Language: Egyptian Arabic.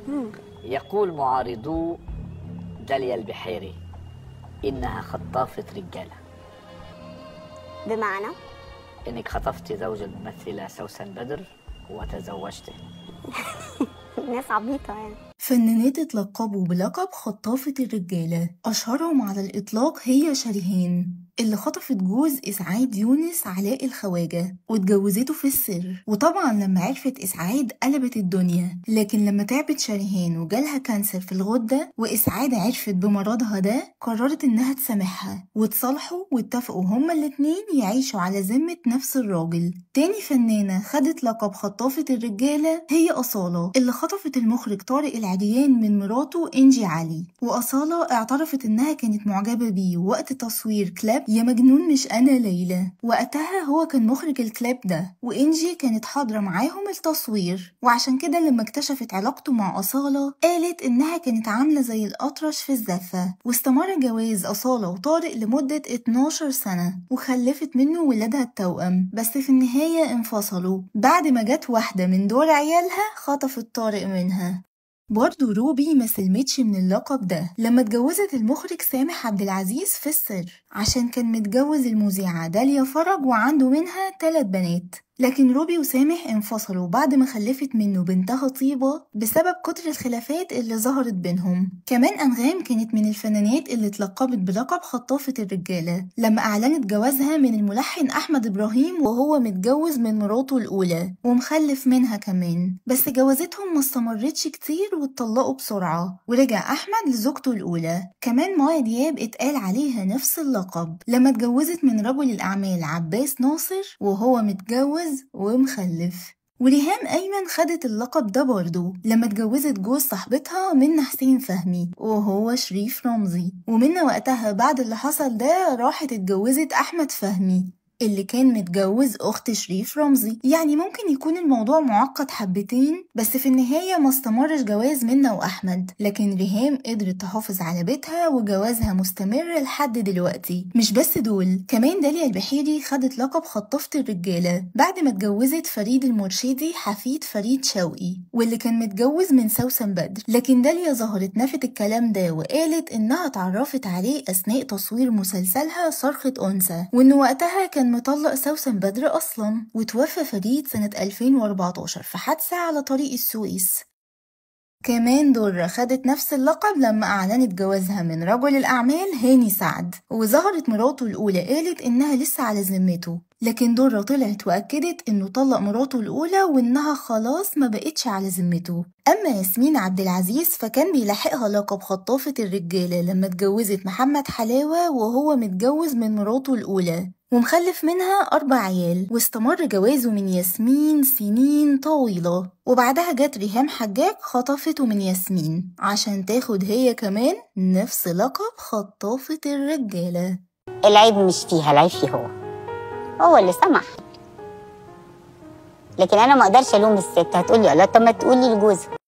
يقول معارضو داليا البحيري إنها خطافة رجالة بمعنى إنك خطفت زوج الممثلة سوسن بدر وتزوجته ناس عبيطة يعني فنانات اتلقبوا بلقب خطافة الرجالة أشهرهم على الإطلاق هي شريهان اللي خطفت جوز إسعاد يونس علاء الخواجة واتجوزته في السر وطبعا لما عرفت إسعاد قلبت الدنيا لكن لما تعبت شريهان وجالها كانسر في الغدة وإسعاد عرفت بمرضها ده قررت إنها تسامحها وتصالحوا واتفقوا هما الاتنين يعيشوا على ذمة نفس الراجل تاني فنانة خدت لقب خطافة الرجالة هي أصالة اللي خطفت المخرج طارق العريان من مراته إنجي علي وأصالة اعترفت إنها كانت معجبة بيه وقت تصوير كلاب يا مجنون مش أنا ليلى وقتها هو كان مخرج الكلاب ده وإنجي كانت حاضرة معاهم التصوير وعشان كده لما اكتشفت علاقته مع أصالة قالت إنها كانت عاملة زي الأطرش في الزفة واستمر جواز أصالة وطارق لمدة 12 سنة وخلفت منه ولادها التوأم بس في النهاية انفصلوا بعد ما جت واحدة من دول عيالها خطفت طارق منها برضه روبي ما سلمتش من اللقب ده لما اتجوزت المخرج سامح عبد العزيز في السر عشان كان متجوز المذيعة داليا فرج وعنده منها ثلاث بنات لكن روبي وسامح انفصلوا بعد ما خلفت منه بنتها طيبة بسبب كتر الخلافات اللي ظهرت بينهم كمان أنغام كانت من الفنانات اللي اتلقبت بلقب خطافة الرجالة لما أعلنت جوازها من الملحن أحمد إبراهيم وهو متجوز من مراته الأولى ومخلف منها كمان بس جوازتهم ما استمرتش كتير واتطلقوا بسرعة ورجع أحمد لزوجته الأولى كمان مايا دياب اتقال عليها نفس اللقب لما اتجوزت من رجل الأعمال عباس ناصر وهو متجوز متجوز ومخلف وريهام أيمن خدت اللقب ده برضه لما اتجوزت جوز صاحبتها منى حسين فهمي وهو شريف رمزي ومنى وقتها بعد اللي حصل ده راحت اتجوزت أحمد فهمي اللي كان متجوز أخت شريف رمزي يعني ممكن يكون الموضوع معقد حبتين بس في النهاية ما استمرش جواز منى وأحمد لكن ريهام قدرت تحافظ على بيتها وجوازها مستمر لحد دلوقتي مش بس دول كمان داليا البحيري خدت لقب خطافة الرجالة بعد ما اتجوزت فريد المرشدي حفيد فريد شوقي واللي كان متجوز من سوسن بدر لكن داليا ظهرت نفت الكلام ده وقالت إنها اتعرفت عليه أثناء تصوير مسلسلها صرخة أنثى وإن وقتها كان مطلق سوسن بدر أصلا وتوفى فريد سنة 2014 في حادثة على طريق السويس كمان درة خدت نفس اللقب لما أعلنت جوازها من رجل الأعمال هاني سعد وظهرت مراته الأولى قالت إنها لسه على ذمته لكن درة طلعت وأكدت إنه طلق مراته الأولى وإنها خلاص ما بقتش على ذمته أما ياسمين عبد العزيز فكان بيلاحقها لقب خطافة الرجالة لما اتجوزت محمد حلاوة وهو متجوز من مراته الأولى ومخلف منها أربع عيال واستمر جوازه من ياسمين سنين طويلة وبعدها جت ريهام حجاج خطفته من ياسمين عشان تاخد هي كمان نفس لقب خطافة الرجالة العيب مش فيها العيب فيه هو هو اللي سمح لكن انا ما اقدرش الوم الست هتقولي لا طب ما تقولي لجوزها